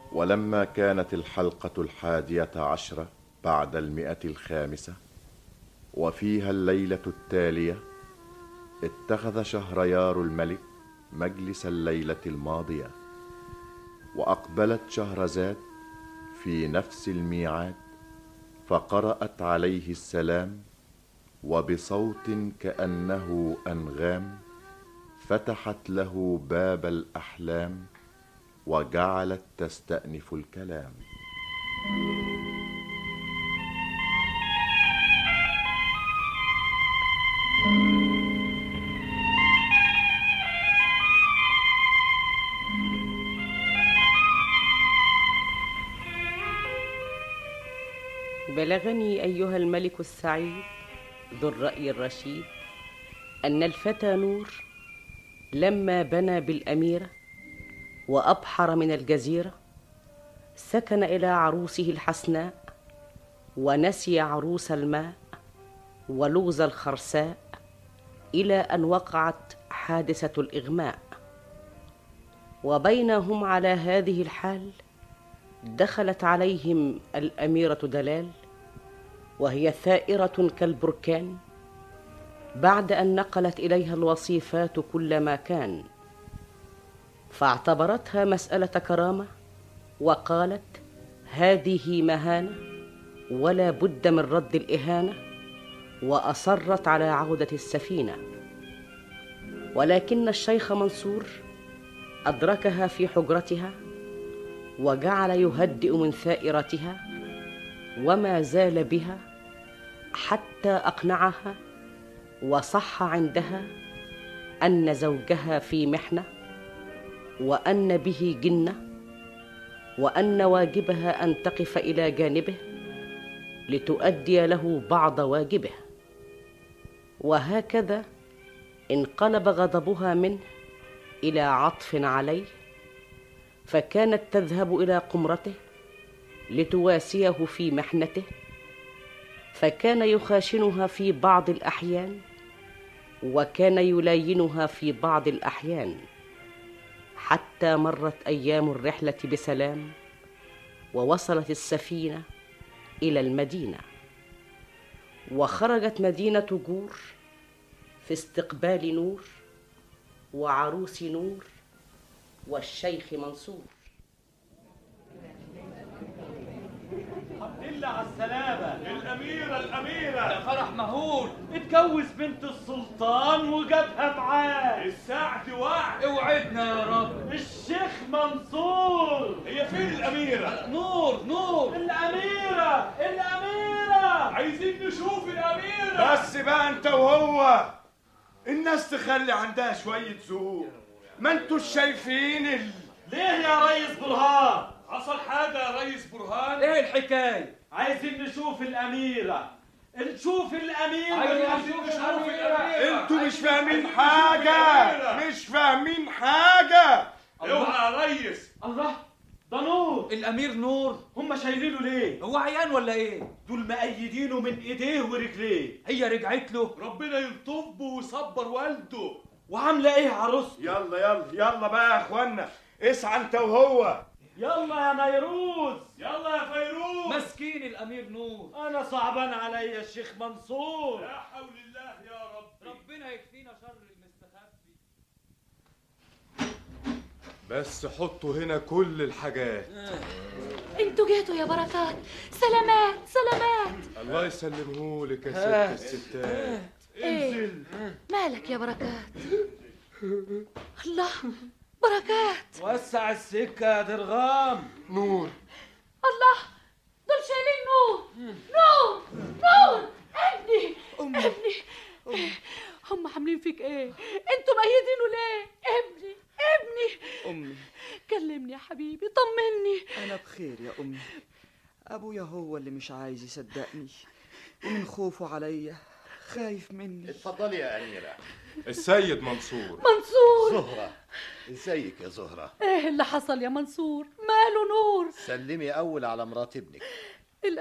ولما كانت الحلقة الحادية عشرة بعد المئة الخامسة وفيها الليلة التالية اتخذ شهريار الملك مجلس الليلة الماضية وأقبلت شهرزاد في نفس الميعاد فقرأت عليه السلام وبصوت كأنه أنغام فتحت له باب الأحلام وجعلت تستأنف الكلام بلغني ايها الملك السعيد ذو الراي الرشيد ان الفتى نور لما بنى بالاميره وابحر من الجزيره سكن الى عروسه الحسناء ونسي عروس الماء ولغز الخرساء الى ان وقعت حادثه الاغماء وبينهم على هذه الحال دخلت عليهم الاميره دلال وهي ثائره كالبركان بعد ان نقلت اليها الوصيفات كل ما كان فاعتبرتها مساله كرامه وقالت هذه مهانه ولا بد من رد الاهانه واصرت على عوده السفينه ولكن الشيخ منصور ادركها في حجرتها وجعل يهدئ من ثائرتها وما زال بها حتى اقنعها وصح عندها ان زوجها في محنه وان به جنه وان واجبها ان تقف الى جانبه لتؤدي له بعض واجبه وهكذا انقلب غضبها منه الى عطف عليه فكانت تذهب الى قمرته لتواسيه في محنته فكان يخاشنها في بعض الاحيان وكان يلاينها في بعض الاحيان حتى مرت ايام الرحله بسلام ووصلت السفينه الى المدينه وخرجت مدينه جور في استقبال نور وعروس نور والشيخ منصور الحمد لله على السلامة الأميرة الأميرة يا فرح مهول اتجوز بنت السلطان وجابها معاه السعد وعد اوعدنا يا رب الشيخ منصور هي فين الأميرة؟ نور نور الأميرة الأميرة عايزين نشوف الأميرة بس بقى أنت وهو الناس تخلي عندها شوية ذوق ما انتوا شايفين ال... ليه يا ريس برهان حصل حاجة يا ريس برهان؟ ايه الحكاية عايزين نشوف الأميرة نشوف الأميرة عايزين نشوف الأميرة انتوا مش فاهمين حاجة مش فاهمين حاجة اوعى يا ريس الله ده نور الامير نور هم شايلينه ليه هو عيان ولا ايه دول مأيدينه من ايديه ورجليه هي رجعت له ربنا يلطفه ويصبر والده وعامله ايه عروسته يلا يلا يلا بقى يا اخوانا اسعى انت وهو يلا يا نيروز يلا يا فيروز مسكين الامير نور انا صعبان عليا الشيخ منصور لا حول الله يا رب ربنا يكفينا شر المستخبي بس حطوا هنا كل الحاجات انتوا جيتوا يا بركات سلامات سلامات الله يسلمهولك يا ست الستات ايه مالك يا بركات الله بركات وسع السكه يا درغام نور الله دول شايلين نور نور نور ابني ابني هم عاملين فيك ايه انتوا ميدينه ليه ابني ابني أمي كلمني يا حبيبي طمني أنا بخير يا أمي أبويا هو اللي مش عايز يصدقني ومن خوفه عليا خايف مني اتفضلي يا أميرة السيد منصور منصور زهرة ازيك يا زهرة ايه اللي حصل يا منصور ماله نور سلمي أول على مرات ابنك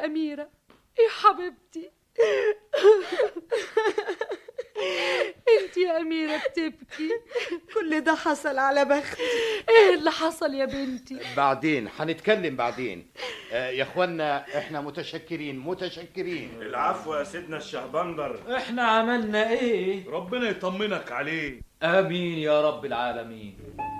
الأميرة يا حبيبتي انت بنتي يا أميرة بتبكي كل ده حصل على بختي إيه اللي حصل يا بنتي بعدين هنتكلم بعدين آه يا اخوانا احنا متشكرين متشكرين العفو يا سيدنا الشهبندر احنا عملنا ايه ربنا يطمنك عليه امين يا رب العالمين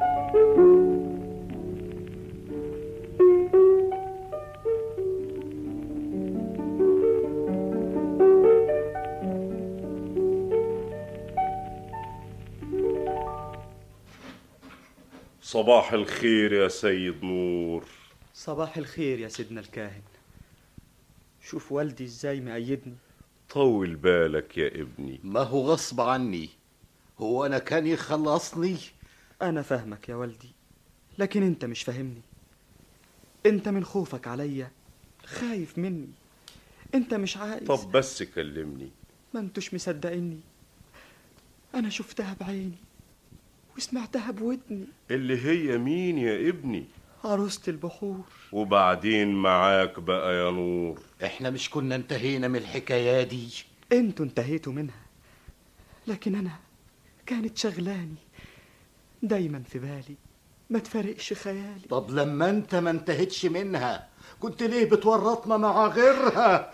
صباح الخير يا سيد نور صباح الخير يا سيدنا الكاهن شوف والدي ازاي مأيدني طول بالك يا ابني ما هو غصب عني هو انا كان يخلصني انا فاهمك يا والدي لكن انت مش فاهمني انت من خوفك عليا خايف مني انت مش عايز طب بس كلمني ما انتوش مصدقيني انا شفتها بعيني وسمعتها بودني اللي هي مين يا ابني عروسة البحور وبعدين معاك بقى يا نور احنا مش كنا انتهينا من الحكايه دي انتوا انتهيتوا منها لكن انا كانت شغلاني دايما في بالي ما تفارقش خيالي طب لما انت ما انتهتش منها كنت ليه بتورطنا مع غيرها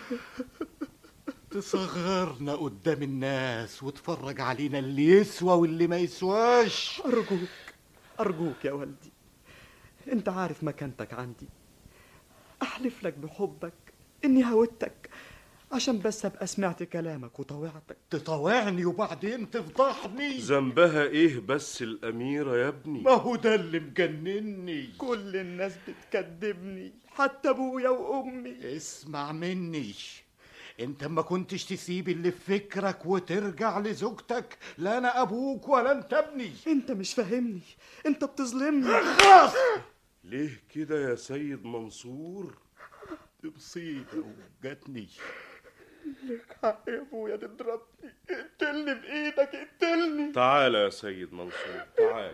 تصغرنا قدام الناس وتفرج علينا اللي يسوى واللي ما يسواش أرجوك أرجوك يا والدي أنت عارف مكانتك عندي أحلف لك بحبك إني هودتك عشان بس أبقى سمعت كلامك وطوعتك تطاوعني وبعدين تفضحني ذنبها ايه بس الاميره يا ابني ما هو ده اللي مجنني كل الناس بتكذبني حتى أبويا وأمي اسمع مني انت ما كنتش تسيب اللي في فكرك وترجع لزوجتك لا انا ابوك ولا انت ابني أنت مش فاهمني أنت بتظلمني خلاص ليه كده يا سيد منصور دي مصيبه وجاتني ليك حق يا أبويا تضربني اقتلني بإيدك اقتلني تعال يا سيد منصور تعال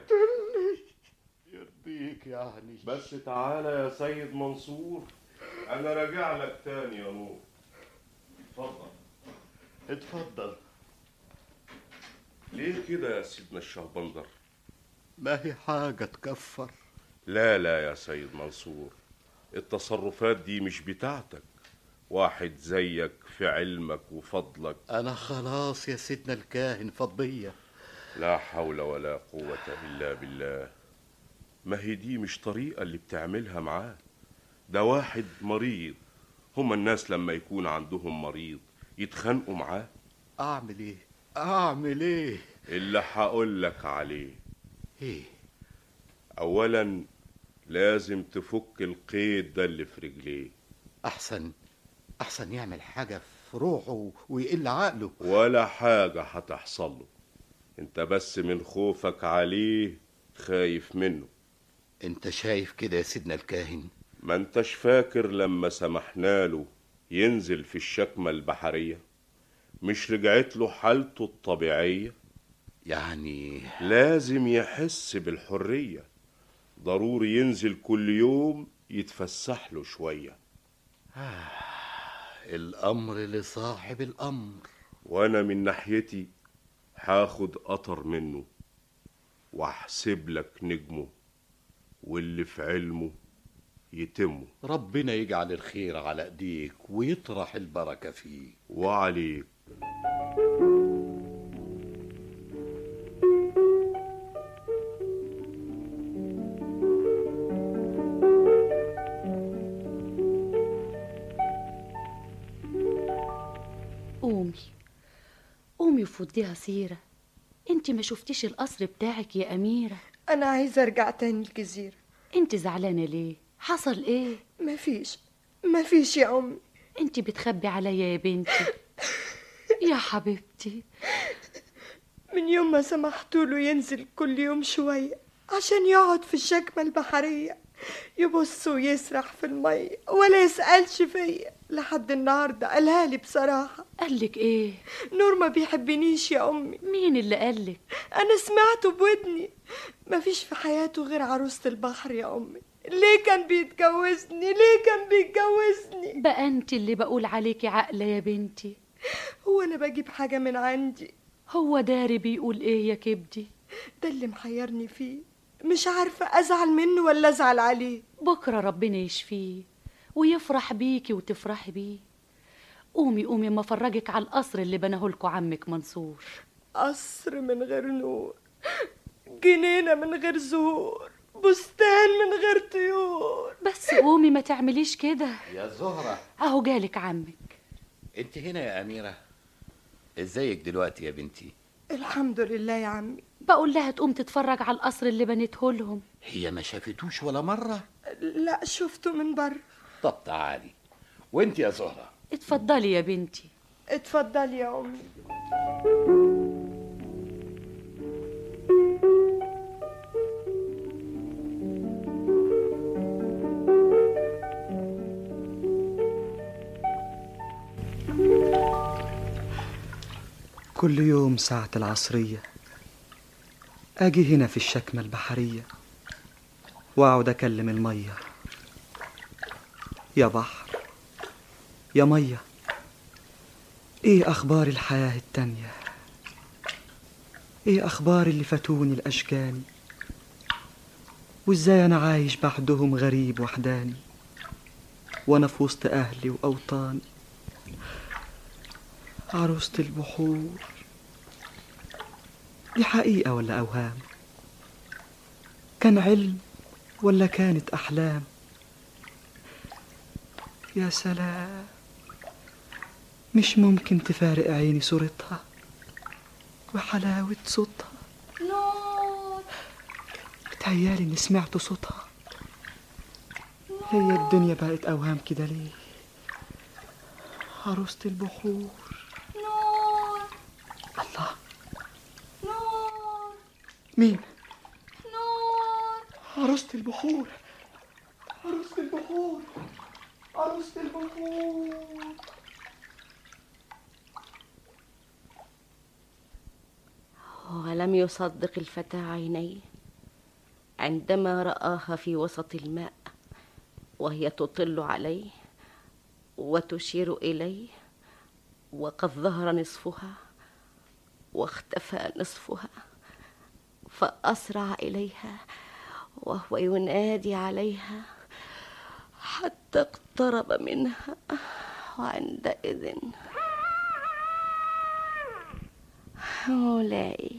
يرضيك يعني بس تعال يا سيد منصور انا راجع لك تاني يا نور اتفضل اتفضل ليه كده يا سيدنا الشهبندر ما هي حاجه تكفر لا لا يا سيد منصور التصرفات دي مش بتاعتك واحد زيك في علمك وفضلك انا خلاص يا سيدنا الكاهن فضيه لا حول ولا قوة إلا بالله ما هي دي مش طريقة اللي بتعملها معاه ده واحد مريض هما الناس لما يكون عندهم مريض يتخانقوا معاه اعمل ايه اعمل ايه اللي هقول لك عليه ايه أولا لازم تفك القيد ده اللي في رجليه احسن احسن يعمل حاجه في روحه ويقل عقله ولا حاجة هتحصل له انت بس من خوفك عليه خايف منه انت شايف كده يا سيدنا الكاهن ما انتش فاكر لما سمحنا له ينزل في الشكمة البحرية مش رجعت له حالته الطبيعية يعني لازم يحس بالحرية ضروري ينزل كل يوم يتفسح له شوية الامر لصاحب الامر وانا من ناحيتي هاخد قطر منه واحسب لك نجمه واللي في علمه يتمه ربنا يجعل الخير على ايديك ويطرح البركه فيه وعليك قومي قومي وفضيها سيرة انت ما شفتيش القصر بتاعك يا أميرة أنا عايزة أرجع تاني الجزيرة انت زعلانة ليه حصل ايه مفيش مفيش يا أمي انت بتخبي عليا يا بنتي يا حبيبتي من يوم ما سمحتوله ينزل كل يوم شوية عشان يقعد في الشكمة البحرية يبص ويسرح في المية ولا يسألش فيا لحد النهاردة قالها لي بصراحة قالك ايه نور ما بيحبنيش يا أمي مين اللي قالك أنا سمعته بودني مفيش في حياته غير عروسة البحر يا أمي ليه كان بيتجوزني ليه كان بيتجوزني بقى انت اللي بقول عليكي عقلة يا بنتي هو أنا بجيب حاجة من عندي هو داري بيقول ايه يا كبدي ده اللي محيرني فيه مش عارفة أزعل منه ولا أزعل عليه بكرة ربنا يشفيه ويفرح بيكي وتفرحي بيه قومي قومي ما افرجك على القصر اللي بناهولكوا عمك منصور قصر من غير نور جنينة من غير زهور بستان من غير طيور بس قومي ما تعمليش كده يا زهرة اهو جالك عمك انت هنا يا أميرة ازيك دلوقتي يا بنتي الحمد لله يا عمي بقول لها تقوم تتفرج على القصر اللي بنيته لهم هي ما شافتوش ولا مرة لا شفته من بره طب تعالي وانت يا زهرة اتفضلي يا بنتي اتفضلي يا أمي كل يوم ساعة العصرية أجي هنا في الشكمة البحرية وأقعد أكلم المية يا بحر يا مية إيه أخبار الحياة التانية إيه أخبار اللي فاتوني الأشجاني وإزاي أنا عايش بعدهم غريب وحداني وأنا في وسط أهلي وأوطاني عروسة البحور دي حقيقة ولا أوهام كان علم ولا كانت أحلام يا سلام مش ممكن تفارق عيني صورتها وحلاوة صوتها نور بتهيالي إني سمعت صوتها هي الدنيا بقت أوهام كده ليه عروسة البحور نور الله نور مين نور عروسة البحور عروسة البحور عروسة البحور ولم يصدق الفتى عينيه عندما رآها في وسط الماء وهي تطل عليه وتشير إليه وقد ظهر نصفها واختفى نصفها فأسرع إليها وهو ينادي عليها حتى اقترب منها وعندئذ مولاي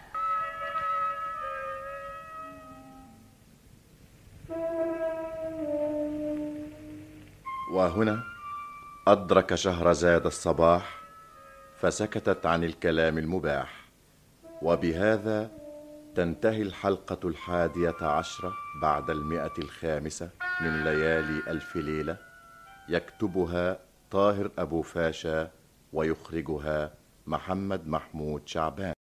وهنا أدرك شهرزاد الصباح فسكتت عن الكلام المباح وبهذا تنتهي الحلقة الحادية عشرة بعد المئة الخامسة من ليالي ألف ليلة يكتبها طاهر أبو فاشا ويخرجها محمد محمود شعبان